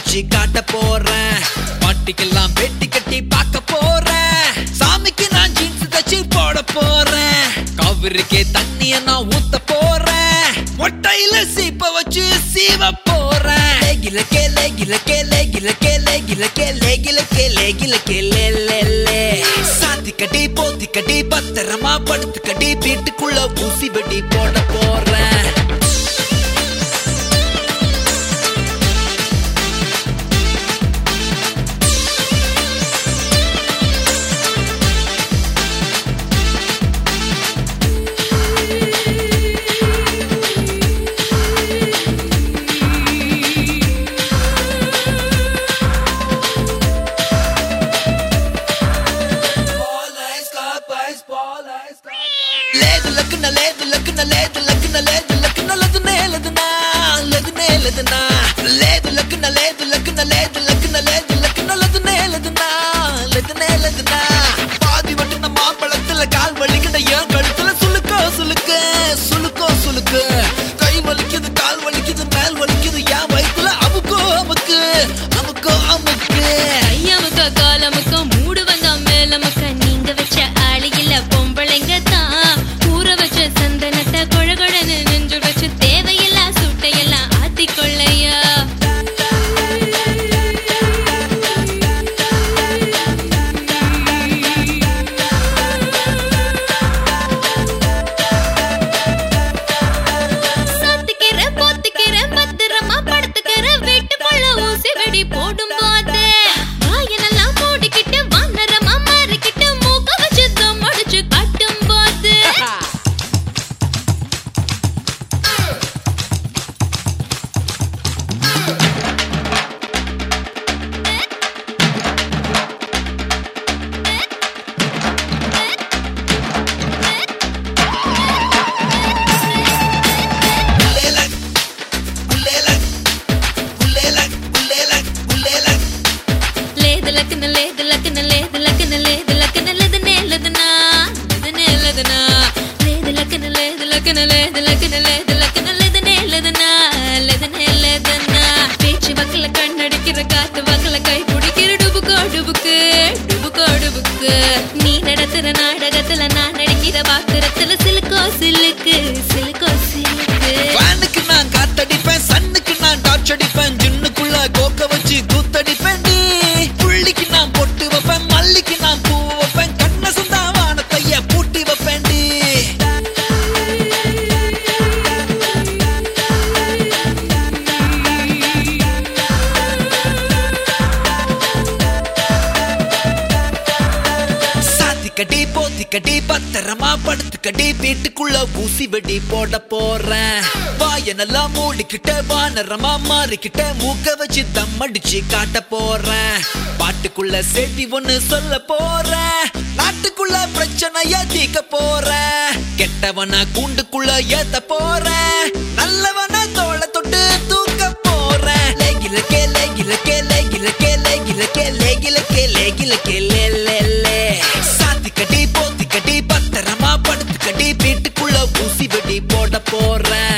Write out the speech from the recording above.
அடிச்சு காட்ட போறேன் பாட்டிக்கெல்லாம் பெட்டி கட்டி பார்க்க போறேன் சாமிக்கு நான் ஜீன்ஸ் தச்சு போட போறேன் காவிரிக்கே தண்ணிய நான் ஊத்த போறேன் மொட்டையில சீப்ப வச்சு சீவ போறேன் லேகில கே லேகில கே லேகில கே லேகில கே லேகில கே லேகில கே லே லே லே சாத்தி கட்டி போத்தி கட்டி பத்திரமா படுத்து கட்டி வீட்டுக்குள்ள ஊசி வெடி போட போறேன் లేదు లక్కున లేదు లక్కున లేదు లక్కున లేదు లక్కున లదునే లదునా లదునే లదునా లేదు లక్కున లేదు లక్కున లేదు లక్కున లేదు లక్కున లదునే లదునా లదునే లదునా பாதி வட்டுன மாம்பழத்துல கால் வலிக்கிட ஏன் கழுத்துல சுளுக்கோ சுளுக்கு சுளுக்கோ சுளுக்கு கை வலிக்குது கால் வலிக்குது மேல் வலிக்குது ஏன் வயித்துல அமுக்கோ அமுக்கு அமுக்கோ அமுக்கு ஐயாமுக்கா காலமுக்கா மூடு வந்தா மேலமுக்கா நீங்க வச்ச ஆளியில பொம்பளைங்க தான் ஊற வச்ச சந்தனத்தை கொழகொழன்னு நெஞ்சு வச்சு தேவையில்லா சுட்டையெல்லாம் ஆத்திக்கொள்ளையா சாத்திக்கிற போத்திக்கிற பத்திரமா படுத்துக்கிற வீட்டுக்குள்ள ஊசி வெடி போடும் போது வாயனெல்லாம் மூடிக்கிட்டு வானரமா மாறிக்கிட்டு மூக்க வச்சு தம் அடிச்சு கட்டும் போது புல்லேலக், புல்லேலக், புல்லேலக், புல்லேலக், புல்லேலக். లేదు లక్కన లేదు లక్కన లేదు లక్కన లేదు లక్కన లేదనే లేదనా లేదనే లేదనా లేదు లక్కన లేదు లక్కన లేదు లక్కన లేదు లక్కన లేదనే లేదనా లేదనే లేదనా பேச்சு வக்கல கண்ணடிக்கிற காத்து வக்கல கை பிடிக்கிற டுபுக்கோ டுபுக்கு டுபுக்கோ டுபுக்கு நீ நடத்துற நாடகத்துல நான் நடிக்கிற பாத்திரத்துல சிலுக்கோ சிலுக்கு சிலுக்கோ சிலுக்கு ஃபேனுக்கு நான் காத்தடிப்பேன் சன்னுக்கு நான் டார்ச் அடிப்பேன் ஜின்னுக்குள்ள கோக்க வச்சு கூத்தடிப்பேன் டி. புள்ளிக்கு நான் பொட்டு வைப்பேன் மல்லிக்கு நான் பூ வைப்பேன் கண்ண சுந்தா வானத்தைய பூட்டி வைப்பேன் டி. சாத்தி கட்டி போத்தி கட்டி பத்திரமா படுத்து கட்டி வீட்டுக்குள்ள ஊசி வெடி போட போறேன் வாய நல்லா மூடிக்கிட்ட வானரமா மாறிக்கிட்ட மூக்க வச்சு தம் அடிச்சு காட்ட போறேன் பாட்டுக்குள்ள செய்தி ஒண்ணு சொல்ல போறேன் நாட்டுக்குள்ள பிரச்சனைய தீக்க போறேன் கெட்டவன கூண்டுக்குள்ள ஏத்த போறேன் நல்லவன தோள தொட்டு தூக்க போறேன் லேகில கே லேகில கே லேகில கே லேகில கே லேகில கே லேகில கே லே லே லே சாத்தி கட்டி போத்தி கட்டி பத்திரமா படுத்து கட்டி வீட்டுக்குள்ள ஊசி வெடி போட போறேன்